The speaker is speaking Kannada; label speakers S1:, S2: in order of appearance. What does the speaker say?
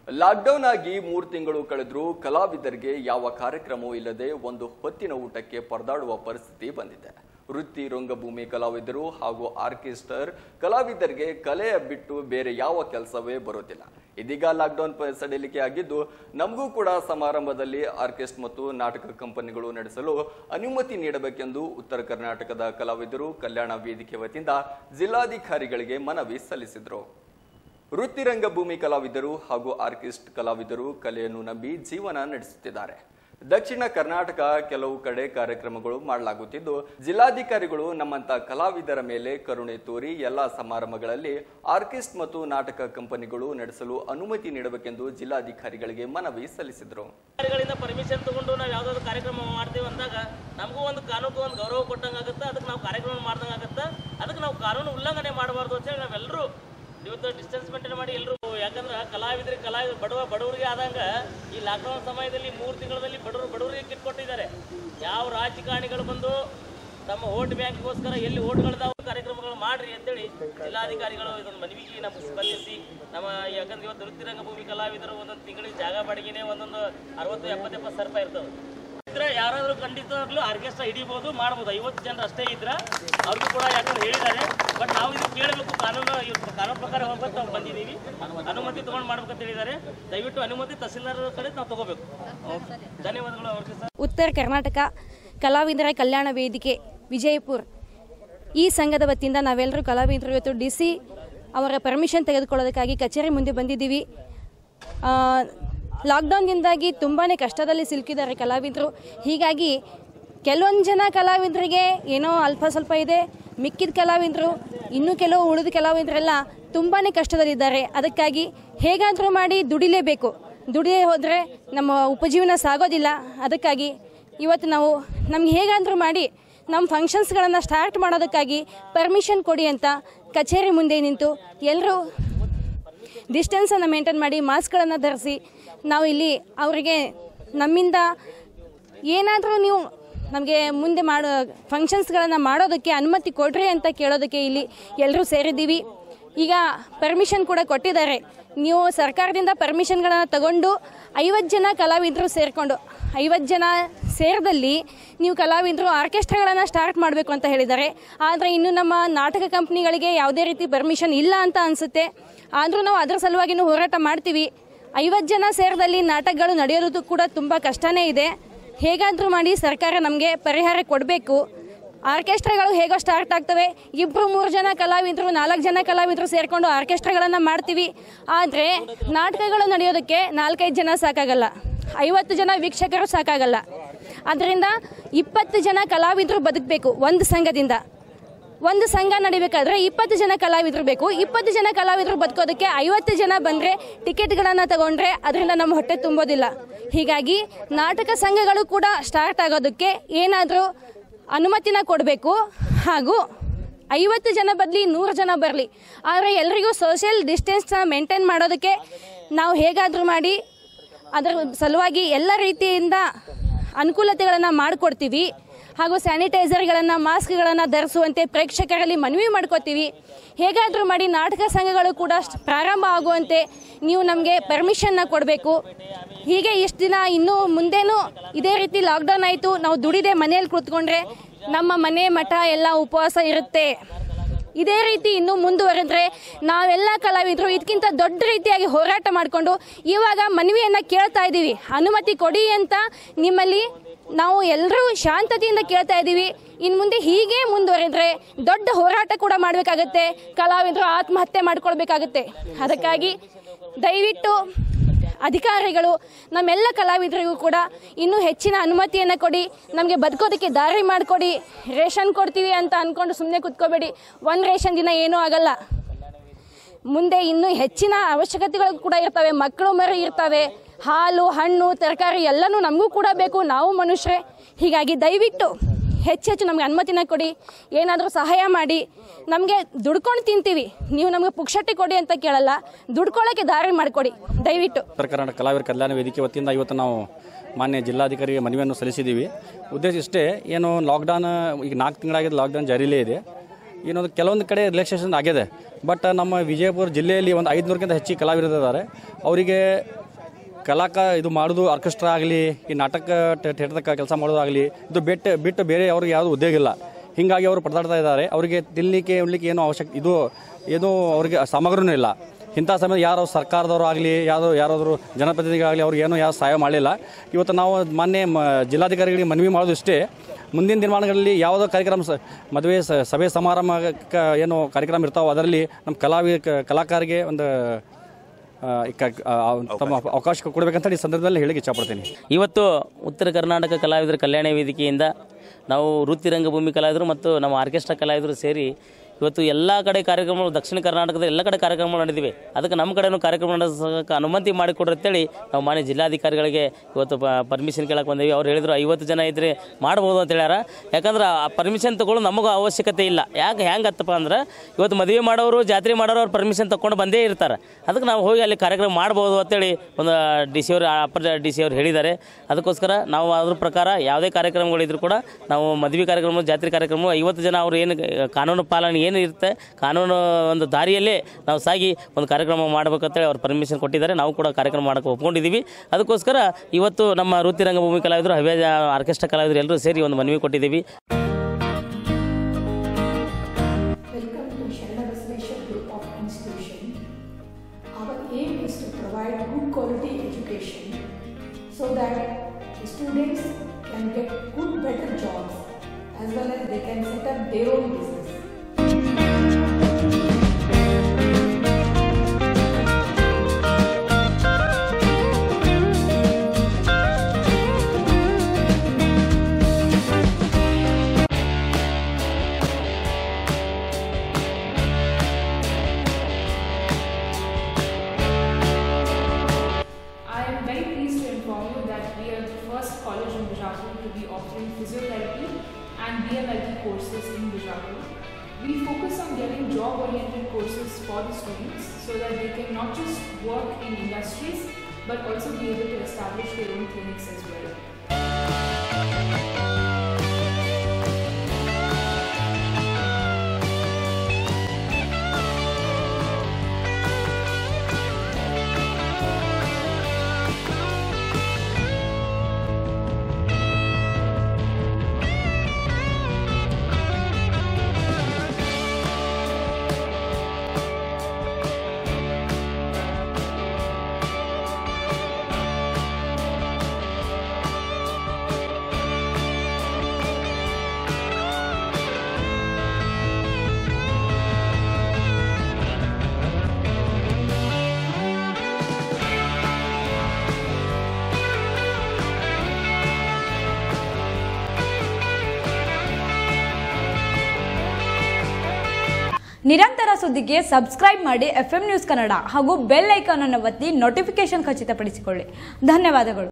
S1: ಲಾಕ್ಡೌನ್ ಆಗಿ ಮೂರು ತಿಂಗಳು ಕಳೆದ್ರೂ ಕಲಾವಿದರಿಗೆ ಯಾವ ಕಾರ್ಯಕ್ರಮವೂ ಇಲ್ಲದೆ ಒಂದು ಹೊತ್ತಿನ ಊಟಕ್ಕೆ ಪರದಾಡುವ ಪರಿಸ್ಥಿತಿ ಬಂದಿದೆ ವೃತ್ತಿ ರಂಗಭೂಮಿ ಕಲಾವಿದರು ಹಾಗೂ ಆರ್ಕೆಸ್ಟರ್ ಕಲಾವಿದರಿಗೆ ಕಲೆಯ ಬಿಟ್ಟು ಬೇರೆ ಯಾವ ಕೆಲಸವೇ ಬರುತ್ತಿಲ್ಲ ಇದೀಗ ಲಾಕ್ಡೌನ್ ಪ- ಸಡಿಲಿಕೆ ಆಗಿದ್ದು ನಮಗೂ ಕೂಡ ಸಮಾರಂಭದಲ್ಲಿ ಆರ್ಕೆಸ್ಟ್ ಮತ್ತು ನಾಟಕ ಕಂಪನಿಗಳು ನಡೆಸಲು ಅನುಮತಿ ನೀಡಬೇಕೆಂದು ಉತ್ತರ ಕರ್ನಾಟಕದ ಕಲಾವಿದರು ಕಲ್ಯಾಣ ವೇದಿಕೆ ವತಿಯಿಂದ ಜಿಲ್ಲಾಧಿಕಾರಿಗಳಿಗೆ ಮನವಿ ಸಲ್ಲಿಸಿದರು ವೃತ್ತಿ ರಂಗಭೂಮಿ ಕಲಾವಿದರು ಹಾಗೂ ಆರ್ಕೆಸ್ಟ್ ಕಲಾವಿದರು ಕಲೆಯನ್ನು ನಂಬಿ ಜೀವನ ನಡೆಸುತ್ತಿದ್ದಾರೆ ದಕ್ಷಿಣ ಕರ್ನಾಟಕ ಕೆಲವು ಕಡೆ ಕಾರ್ಯಕ್ರಮಗಳು ಮಾಡಲಾಗುತ್ತಿದ್ದು ಜಿಲ್ಲಾಧಿಕಾರಿಗಳು ನಮ್ಮಂತ ಕಲಾವಿದರ ಮೇಲೆ ಕರುಣೆ ತೋರಿ ಎಲ್ಲಾ ಸಮಾರಂಭಗಳಲ್ಲಿ ಆರ್ಕೆಸ್ಟ್ ಮತ್ತು ನಾಟಕ ಕಂಪನಿಗಳು ನಡೆಸಲು ಅನುಮತಿ ನೀಡಬೇಕೆಂದು ಜಿಲ್ಲಾಧಿಕಾರಿಗಳಿಗೆ ಮನವಿ ಸಲ್ಲಿಸಿದರು
S2: ಅಧಿಕಾರಿಗಳಿಂದ ಪರ್ಮಿಷನ್ ತಗೊಂಡು ನಾವು ಯಾವ್ದಾದ್ರು ಕಾರ್ಯಕ್ರಮ ಮಾಡ್ತೀವಿ ಅಂದಾಗ ನಮಗೂ ಒಂದು ಕಾನೂನು ಒಂದು ಗೌರವ ಕೊಟ್ಟಂಗೆ ಆಗುತ್ತೆ ಅದಕ್ಕೆ ನಾವು ಕಾರ್ಯಕ್ರಮ ಮಾಡ್ದಂಗೆ ಆಗುತ್ತೆ ಅದಕ್ಕೆ ನಾವು ಕಾನೂನು ಉಲ್ಲಂಘನೆ ಮಾಡಬಾರ್ದು ಅಂತ ಹೇಳಿ ನಾವೆಲ್ಲರೂ ಇವತ್ತು ಡಿಸ್ಟೆನ್ಸ್ ಮೇಂಟೈನ್ ಮಾಡಿ ಎಲ್ಲರೂ ಯಾಕಂದ್ರೆ ಕಲಾವಿದರಿಗೆ ಕಲಾವಿದ ಬಡವ ಬಡವರಿಗೆ ಆದಂಗ ಈ ಲಾಕ್ಡೌನ್ ಸಮಯದಲ್ಲಿ ಮೂರು ತಿಂಗಳಲ್ಲಿ ಬಡವರು ಬಡವರಿಗೆ ಕಿಟ್ ಕೊಟ್ಟಿದ್ದಾರೆ ಯಾವ ರಾಜಕಾರಣಿಗಳು ಬಂದು ತಮ್ಮ ವೋಟ್ ಬ್ಯಾಂಕ್ಗೋಸ್ಕರ ಎಲ್ಲಿ ಓಟ್ಗಳದಾವ ಕಾರ್ಯಕ್ರಮಗಳು ಮಾಡ್ರಿ ಅಂತೇಳಿ ಜಿಲ್ಲಾಧಿಕಾರಿಗಳು ಇದೊಂದು ಮನವಿಗೆ ನಮಗೆ ಸ್ಪಂದಿಸಿ ನಮ್ಮ ಯಾಕಂದ್ರೆ ಇವತ್ತು ವೃತ್ತಿ ರಂಗಭೂಮಿ ಕಲಾವಿದರು ಒಂದೊಂದು ತಿಂಗಳಿಗೆ ಜಾಗ ಬಾಡಿಗೆನೆ ಒಂದೊಂದು ಅರವತ್ತು ಎಪ್ಪತ್ತು ಎಪ್ಪತ್ತು ಸಾವಿರ ರೂಪಾಯಿ ಇರ್ತವೆ ಇದ್ರೆ ಯಾರಾದರೂ ಖಂಡಿತವಾಗ್ಲೂ ಆರ್ಕೆಸ್ಟ್ರಾ ಹಿಡಿಬೋದು ಮಾಡ್ಬೋದು ಐವತ್ತು ಜನರು ಅಷ್ಟೇ ಇದ್ರ ಅವ್ರಿಗೂ ಕೂಡ ಯಾಕಂದ್ರೆ ಹೇಳಿದ್ದಾರೆ ಬಟ್ ನಾವು ಇದು ಕೇಳಬೇಕು ಕಾನೂನು ಇವತ್ತು ಕಾನೂನು ಪ್ರಕಾರ ಹೋಗ್ಬೇಕು ನಾವು ಬಂದಿದ್ದೀವಿ ಅನುಮತಿ ತೊಗೊಂಡು ಮಾಡ್ಬೇಕಂತ ಹೇಳಿದ್ದಾರೆ ದಯವಿಟ್ಟು ಅನುಮತಿ ತಹಸೀಲ್ದಾರ್ ಕಡೆ ನಾವು ತಗೋಬೇಕು ಧನ್ಯವಾದಗಳು ಅವ್ರಿಗೆ ಸರ್
S3: ಉತ್ತರ ಕರ್ನಾಟಕ ಕಲಾವಿದರ ಕಲ್ಯಾಣ ವೇದಿಕೆ ವಿಜಯಪುರ ಈ ಸಂಘದ ವತಿಯಿಂದ ನಾವೆಲ್ಲರೂ ಕಲಾವಿದರು ಇವತ್ತು ಡಿ ಸಿ ಅವರ ಪರ್ಮಿಷನ್ ತೆಗೆದುಕೊಳ್ಳೋದಕ್ಕಾಗಿ ಕಚೇರಿ ಮುಂದೆ ಬಂದಿದ್ದೀವಿ ಆ, ಲಾಕ್ಡೌನ್ನಿಂದಾಗಿ ತುಂಬಾ ಕಷ್ಟದಲ್ಲಿ ಸಿಲುಕಿದ್ದಾರೆ ಕಲಾವಿದರು ಹೀಗಾಗಿ ಕೆಲವೊಂದು ಜನ ಕಲಾವಿದರಿಗೆ ಏನೋ ಅಲ್ಪ ಸ್ವಲ್ಪ ಇದೆ ಮಿಕ್ಕಿದ ಕಲಾವಿದರು ಇನ್ನೂ ಕೆಲವು ಉಳಿದ ಕಲಾವಿದರೆಲ್ಲ ತುಂಬಾ ಕಷ್ಟದಲ್ಲಿದ್ದಾರೆ ಅದಕ್ಕಾಗಿ ಹೇಗಾದರೂ ಮಾಡಿ ದುಡಿಲೇಬೇಕು ದುಡಿಯೇ ಹೋದರೆ ನಮ್ಮ ಉಪಜೀವನ ಸಾಗೋದಿಲ್ಲ ಅದಕ್ಕಾಗಿ ಇವತ್ತು ನಾವು ನಮ್ಗೆ ಹೇಗಾದರೂ ಮಾಡಿ ನಮ್ಮ ಫಂಕ್ಷನ್ಸ್ಗಳನ್ನು ಸ್ಟಾರ್ಟ್ ಮಾಡೋದಕ್ಕಾಗಿ ಪರ್ಮಿಷನ್ ಕೊಡಿ ಅಂತ ಕಚೇರಿ ಮುಂದೆ ನಿಂತು ಎಲ್ಲರೂ ಡಿಸ್ಟೆನ್ಸನ್ನು ಮೇಂಟೈನ್ ಮಾಡಿ ಮಾಸ್ಕ್ಗಳನ್ನು ಧರಿಸಿ ನಾವು ಇಲ್ಲಿ ಅವರಿಗೆ ನಮ್ಮಿಂದ ಏನಾದರೂ ನೀವು ನಮಗೆ ಮುಂದೆ ಮಾಡೋ ಫಂಕ್ಷನ್ಸ್ಗಳನ್ನು ಮಾಡೋದಕ್ಕೆ ಅನುಮತಿ ಕೊಡ್ರಿ ಅಂತ ಕೇಳೋದಕ್ಕೆ ಇಲ್ಲಿ ಎಲ್ಲರೂ ಸೇರಿದ್ದೀವಿ ಈಗ ಪರ್ಮಿಷನ್ ಕೂಡ ಕೊಟ್ಟಿದ್ದಾರೆ ನೀವು ಸರ್ಕಾರದಿಂದ ಪರ್ಮಿಷನ್ಗಳನ್ನು ತಗೊಂಡು ಐವತ್ತು ಜನ ಕಲಾವಿದರು ಸೇರಿಕೊಂಡು ಐವತ್ತು ಜನ ಸೇರಿದಲ್ಲಿ ನೀವು ಕಲಾವಿದರು ಆರ್ಕೆಸ್ಟ್ರಾಗಳನ್ನು ಸ್ಟಾರ್ಟ್ ಮಾಡಬೇಕು ಅಂತ ಹೇಳಿದ್ದಾರೆ ಆದರೆ ಇನ್ನು ನಮ್ಮ ನಾಟಕ ಕಂಪ್ನಿಗಳಿಗೆ ಯಾವುದೇ ರೀತಿ ಪರ್ಮಿಷನ್ ಇಲ್ಲ ಅಂತ ಅನಿಸುತ್ತೆ ಆದರೂ ನಾವು ಅದರ ಸಲುವಾಗಿನೂ ಹೋರಾಟ ಮಾಡ್ತೀವಿ ಐವತ್ತು ಜನ ಸೇರಿದಲ್ಲಿ ನಾಟಕಗಳು ನಡೆಯೋದು ಕೂಡ ತುಂಬ ಕಷ್ಟನೇ ಇದೆ ಹೇಗಾದರೂ ಮಾಡಿ ಸರ್ಕಾರ ನಮಗೆ ಪರಿಹಾರ ಕೊಡಬೇಕು ಆರ್ಕೆಸ್ಟ್ರಾಗಳು ಹೇಗೋ ಸ್ಟಾರ್ಟ್ ಆಗ್ತವೆ ಇಬ್ಬರು ಮೂರು ಜನ ಕಲಾವಿದರು ನಾಲ್ಕು ಜನ ಕಲಾವಿದರು ಸೇರಿಕೊಂಡು ಆರ್ಕೆಸ್ಟ್ರಾಗಳನ್ನು ಮಾಡ್ತೀವಿ ಆದರೆ ನಾಟಕಗಳು ನಡೆಯೋದಕ್ಕೆ ನಾಲ್ಕೈದು ಜನ ಸಾಕಾಗಲ್ಲ ಐವತ್ತು ಜನ ವೀಕ್ಷಕರು ಸಾಕಾಗಲ್ಲ ಅದರಿಂದ ಇಪ್ಪತ್ತು ಜನ ಕಲಾವಿದರು ಬದುಕಬೇಕು ಒಂದು ಸಂಘದಿಂದ ಒಂದು ಸಂಘ ನಡಿಬೇಕಾದ್ರೆ ಇಪ್ಪತ್ತು ಜನ ಕಲಾವಿದರು ಬೇಕು ಇಪ್ಪತ್ತು ಜನ ಕಲಾವಿದರು ಬದುಕೋದಕ್ಕೆ ಐವತ್ತು ಜನ ಬಂದರೆ ಟಿಕೆಟ್ಗಳನ್ನು ತಗೊಂಡ್ರೆ ಅದರಿಂದ ನಮ್ಮ ಹೊಟ್ಟೆ ತುಂಬೋದಿಲ್ಲ ಹೀಗಾಗಿ ನಾಟಕ ಸಂಘಗಳು ಕೂಡ ಸ್ಟಾರ್ಟ್ ಆಗೋದಕ್ಕೆ ಏನಾದರೂ ಅನುಮತಿನ ಕೊಡಬೇಕು ಹಾಗೂ ಐವತ್ತು ಜನ ಬದಲಿ ನೂರು ಜನ ಬರಲಿ ಆದರೆ ಎಲ್ರಿಗೂ ಸೋಷಿಯಲ್ ಡಿಸ್ಟೆನ್ಸ್ನ ಮೇಂಟೈನ್ ಮಾಡೋದಕ್ಕೆ ನಾವು ಹೇಗಾದರೂ ಮಾಡಿ ಅದರ ಸಲುವಾಗಿ ಎಲ್ಲ ರೀತಿಯಿಂದ ಅನುಕೂಲತೆಗಳನ್ನು ಮಾಡಿಕೊಡ್ತೀವಿ ಹಾಗೂ ಸ್ಯಾನಿಟೈಸರ್ಗಳನ್ನು ಮಾಸ್ಕ್ಗಳನ್ನು ಧರಿಸುವಂತೆ ಪ್ರೇಕ್ಷಕರಲ್ಲಿ ಮನವಿ ಮಾಡ್ಕೋತೀವಿ ಹೇಗಾದರೂ ಮಾಡಿ ನಾಟಕ ಸಂಘಗಳು ಕೂಡ ಸ್ಟ್- ಪ್ರಾರಂಭ ಆಗುವಂತೆ ನೀವು ನಮಗೆ ಪರ್ಮಿಷನ್ನ ಕೊಡಬೇಕು ಹೀಗೆ ಇಷ್ಟು ದಿನ ಇನ್ನೂ ಮುಂದೇನೂ ಇದೇ ರೀತಿ ಲಾಕ್ಡೌನ್ ಆಯಿತು ನಾವು ದುಡಿದೆ ಮನೆಯಲ್ಲಿ ಕೂತ್ಕೊಂಡ್ರೆ ನಮ್ಮ ಮನೆ ಮಠ ಎಲ್ಲ ಉಪವಾಸ ಇರುತ್ತೆ ಇದೇ ರೀತಿ ಇನ್ನೂ ಮುಂದುವರೆದ್ರೆ ನಾವೆಲ್ಲ ಕಲಾವಿದರು ಇದಕ್ಕಿಂತ ದೊಡ್ಡ ರೀತಿಯಾಗಿ ಹೋರಾಟ ಮಾಡಿಕೊಂಡು ಇವಾಗ ಮನವಿಯನ್ನು ಕೇಳ್ತಾ ಇದ್ದೀವಿ ಅನುಮತಿ ಕೊಡಿ ಅಂತ ನಿಮ್ಮಲ್ಲಿ ನಾವು ಎಲ್ಲರೂ ಶಾಂತತೆಯಿಂದ ಕೇಳ್ತಾ ಇದ್ದೀವಿ ಇನ್ನು ಮುಂದೆ ಹೀಗೆ ಮುಂದುವರೆದ್ರೆ ದೊಡ್ಡ ಹೋರಾಟ ಕೂಡ ಮಾಡಬೇಕಾಗತ್ತೆ ಕಲಾವಿದರು ಆತ್ಮಹತ್ಯೆ ಮಾಡ್ಕೊಳ್ಬೇಕಾಗತ್ತೆ ಅದಕ್ಕಾಗಿ ದಯವಿಟ್ಟು ಅಧಿಕಾರಿಗಳು ನಮ್ಮೆಲ್ಲ ಕಲಾವಿದರಿಗೂ ಕೂಡ ಇನ್ನೂ ಹೆಚ್ಚಿನ ಅನುಮತಿಯನ್ನು ಕೊಡಿ ನಮಗೆ ಬದುಕೋದಕ್ಕೆ ದಾರಿ ಮಾಡಿಕೊಡಿ ರೇಷನ್ ಕೊಡ್ತೀವಿ ಅಂತ ಅಂದ್ಕೊಂಡು ಸುಮ್ಮನೆ ಕುತ್ಕೋಬೇಡಿ ಒಂದು ರೇಷನ್ ದಿನ ಏನೂ ಆಗಲ್ಲ ಮುಂದೆ ಇನ್ನೂ ಹೆಚ್ಚಿನ ಅವಶ್ಯಕತೆಗಳು ಕೂಡ ಇರ್ತವೆ ಮಕ್ಕಳು ಮರಿ ಇರ್ತವೆ ಹಾಲು ಹಣ್ಣು ತರಕಾರಿ ಎಲ್ಲನೂ ನಮಗೂ ಕೂಡ ಬೇಕು ನಾವು ಮನುಷ್ಯರೇ ಹೀಗಾಗಿ ದಯವಿಟ್ಟು ಹೆಚ್ಚೆಚ್ಚು ನಮಗೆ ಅನುಮತಿನ ಕೊಡಿ ಏನಾದರೂ ಸಹಾಯ ಮಾಡಿ ನಮಗೆ ದುಡ್ಕೊಂಡು ತಿಂತೀವಿ ನೀವು ನಮಗೆ ಪುಕ್ಷಟ್ಟಿ ಕೊಡಿ ಅಂತ ಕೇಳಲ್ಲ ದುಡ್ಕೊಳ್ಳೋಕ್ಕೆ ದಾರಿ ಮಾಡಿಕೊಡಿ ದಯವಿಟ್ಟು
S4: ಉತ್ತರ ಕರ್ನಾಟಕ ಕಲಾವಿದರ ಕಲ್ಯಾಣ ವೇದಿಕೆ ವತಿಯಿಂದ ಇವತ್ತು ನಾವು ಮಾನ್ಯ ಜಿಲ್ಲಾಧಿಕಾರಿಗೆ ಮನವಿಯನ್ನು ಸಲ್ಲಿಸಿದ್ದೀವಿ ಉದ್ದೇಶ ಇಷ್ಟೇ ಏನು ಲಾಕ್ಡೌನ್ ಈಗ ನಾಲ್ಕು ತಿಂಗಳಾಗಿದೆ ಲಾಕ್ಡೌನ್ ಜಾರಿಯಲ್ಲೇ ಇದೆ ಏನೊಂದು ಕೆಲವೊಂದು ಕಡೆ ರಿಲ್ಯಾಕ್ಸೇಷನ್ ಆಗಿದೆ ಬಟ್ ನಮ್ಮ ವಿಜಯಪುರ ಜಿಲ್ಲೆಯಲ್ಲಿ ಒಂದು ಐದುನೂರಕ್ಕಿಂತ ಹೆಚ್ಚಿಗೆ ಕಲಾವಿದರಿದ್ದಾರೆ ಅವರಿಗೆ ಕಲಾಕ ಇದು ಮಾಡೋದು ಆರ್ಕೆಸ್ಟ್ರಾ ಆಗಲಿ ಈ ನಾಟಕ ಥಿಯೇಟರ್ ಕೆಲಸ ಮಾಡೋದಾಗಲಿ ಇದು ಬಿಟ್ಟು ಬಿಟ್ಟು ಬೇರೆ ಅವ್ರಿಗೆ ಯಾವುದು ಉದ್ಯೋಗ ಇಲ್ಲ ಹೀಗಾಗಿ ಅವರು ಪರದಾಡ್ತಾ ಇದ್ದಾರೆ ಅವರಿಗೆ ತಿನ್ನಲಿಕ್ಕೆ ಉಣ್ಲಿಕ್ಕೆ ಏನೋ ಅವಶ್ಯಕ ಇದು ಏನೂ ಅವರಿಗೆ ಸಾಮಗ್ರಿನೂ ಇಲ್ಲ ಇಂಥ ಸಮಯ ಯಾರು ಸರ್ಕಾರದವರು ಆಗಲಿ ಯಾರು ಯಾರಾದರೂ ಜನಪ್ರತಿನಿಧಿಗಳಾಗಲಿ ಅವ್ರಿಗೆ ಏನೂ ಯಾವ ಸಹಾಯ ಮಾಡಲಿಲ್ಲ ಇವತ್ತು ನಾವು ಮೊನ್ನೆ ಮ ಜಿಲ್ಲಾಧಿಕಾರಿಗಳಿಗೆ ಮನವಿ ಮಾಡೋದು ಇಷ್ಟೇ ಮುಂದಿನ ದಿನಮಾನಗಳಲ್ಲಿ ಯಾವುದೋ ಕಾರ್ಯಕ್ರಮ ಸ ಮದುವೆ ಸ- ಸಭೆ ಸಮಾರಂಭ ಕ- ಏನು ಕಾರ್ಯಕ್ರಮ ಇರ್ತಾವೋ ಅದರಲ್ಲಿ ನಮ್ಮ ಕಲಾವಿ ಕ- ಕಲಾಕಾರರಿಗೆ ಒಂದು ಆ, ಈ ಕ- ಆ, ತಮ್ಮ ಅವಕಾಶ ಕೊಡಬೇಕಂತ ಈ ಸಂದರ್ಭದಲ್ಲಿ ಹೇಳಿಕ್ಕೆ ಇಷ್ಟಪಡ್ತೀನಿ
S2: ಇವತ್ತು ಉತ್ತರ ಕರ್ನಾಟಕ ಕಲಾವಿದರ ಕಲ್ಯಾಣ ವೇದಿಕೆಯಿಂದ ನಾವು ವೃತ್ತಿ ರಂಗಭೂಮಿ ಕಲಾವಿದರು ಮತ್ತು ನಮ್ಮ ಆರ್ಕೆಸ್ಟ್ರಾ ಕಲಾವಿದರು ಸೇರಿ ಇವತ್ತು ಎಲ್ಲ ಕಡೆ ಕಾರ್ಯಕ್ರಮಗಳು ದಕ್ಷಿಣ ಕರ್ನಾಟಕದ ಎಲ್ಲ ಕಡೆ ಕಾರ್ಯಕ್ರಮಗಳು ನಡೆದಿವೆ ಅದಕ್ಕೆ ನಮ್ಮ ಕಡೆನೂ ಕಾರ್ಯಕ್ರಮ ನಡೆಸೋಕೆ ಅನುಮತಿ ಮಾಡಿಕೊಡ್ರಿ ಅಂತೇಳಿ ನಾವು ಮಾನ್ಯ ಜಿಲ್ಲಾಧಿಕಾರಿಗಳಿಗೆ ಇವತ್ತು ಪರ್ಮಿಷನ್ ಕೇಳಕ್ಕೆ ಬಂದೀವಿ ಅವ್ರು ಹೇಳಿದ್ರು ಐವತ್ತು ಜನ ಇದ್ರೆ ಮಾಡ್ಬೋದು ಅಂತ ಹೇಳ್ಯಾರ ಯಾಕಂದ್ರೆ ಆ ಪರ್ಮಿಷನ್ ತಗೊಳ್ಳೋ ನಮಗೂ ಅವಶ್ಯಕತೆ ಇಲ್ಲ ಯಾಕೆ ಹೆಂಗತ್ತಪ್ಪ ಅಂದ್ರೆ ಇವತ್ತು ಮದುವೆ ಮಾಡೋರು ಜಾತ್ರೆ ಮಾಡೋರು ಅವ್ರು ಪರ್ಮಿಷನ್ ತಗೊಂಡು ಬಂದೇ ಇರ್ತಾರೆ ಅದಕ್ಕೆ ನಾವು ಹೋಗಿ ಅಲ್ಲಿ ಕಾರ್ಯಕ್ರಮ ಮಾಡ್ಬೋದು ಅಂತೇಳಿ ಒಂದು ಡಿ ಸಿ ಅವರು ಅಪ್ಪರ್ ಡಿ ಸಿ ಅವರು ಹೇಳಿದ್ದಾರೆ ಅದಕ್ಕೋಸ್ಕರ ನಾವು ಅದ್ರ ಪ್ರಕಾರ ಯಾವುದೇ ಕಾರ್ಯಕ್ರಮಗಳಿದ್ರು ಕೂಡ ನಾವು ಮದುವೆ ಕಾರ್ಯಕ್ರಮ ಜಾತ್ರೆ ಕಾರ್ಯಕ್ರಮ ಐವತ್ತು ಜನ ಅವರು ಏನು ಕಾನೂನು ಪಾಲನೆ ಏನು ಇರುತ್ತೆ ಕಾನೂನು ಒಂದು ದಾರಿಯಲ್ಲೇ ನಾವು ಸಾಗಿ ಒಂದು ಕಾರ್ಯಕ್ರಮ ಮಾಡ್ಬೇಕಂತೇಳಿ ಅವ್ರು ಪರ್ಮಿಷನ್ ಕೊಟ್ಟಿದ್ದಾರೆ ನಾವು ಕೂಡ ಕಾರ್ಯಕ್ರಮ ಮಾಡೋಕ್ಕೆ ಒಪ್ಕೊಂಡಿದ್ದೀವಿ ಅದಕ್ಕೋಸ್ಕರ ಇವತ್ತು ನಮ್ಮ ವೃತ್ತಿ ರಂಗಭೂಮಿ ಕಲಾವಿದರು ಹವ್ಯ ಆರ್ಕೆಸ್ಟ್ರಾ ಕಲಾವಿದರು ಎಲ್ಲರೂ ಸೇರಿ ಒಂದು ಮನವಿ ಕೊಟ್ಟಿದ್ದೀವಿ
S5: Welcome to Sharnabasveshwar Group of Institution. Our aim is to provide good quality education so that the students can get good, better jobs as well as they can set up their own business.
S6: I am very pleased to inform you that we are the first college in Bijapur to be offering physiotherapy and BMLT courses in Bijapur. We focus on getting job-oriented courses for the students so that they can not just work in industries but also be able to establish their own clinics as well.
S7: ನಿರಂತರ ಸುದ್ದಿಗೆ ಸಬ್ಸ್ಕ್ರೈಬ್ ಮಾಡಿ ಎಫ್ ನ್ಯೂಸ್ ಕನ್ನಡ ಹಾಗೂ ಬೆಲ್ ಐಕಾನ್ ಅನ್ನು ಒತ್ತಿ ನೋಟಿಫಿಕೇಶನ್ ಖಚಿತಪಡಿಸಿಕೊಳ್ಳಿ ಧನ್ಯವಾದಗಳು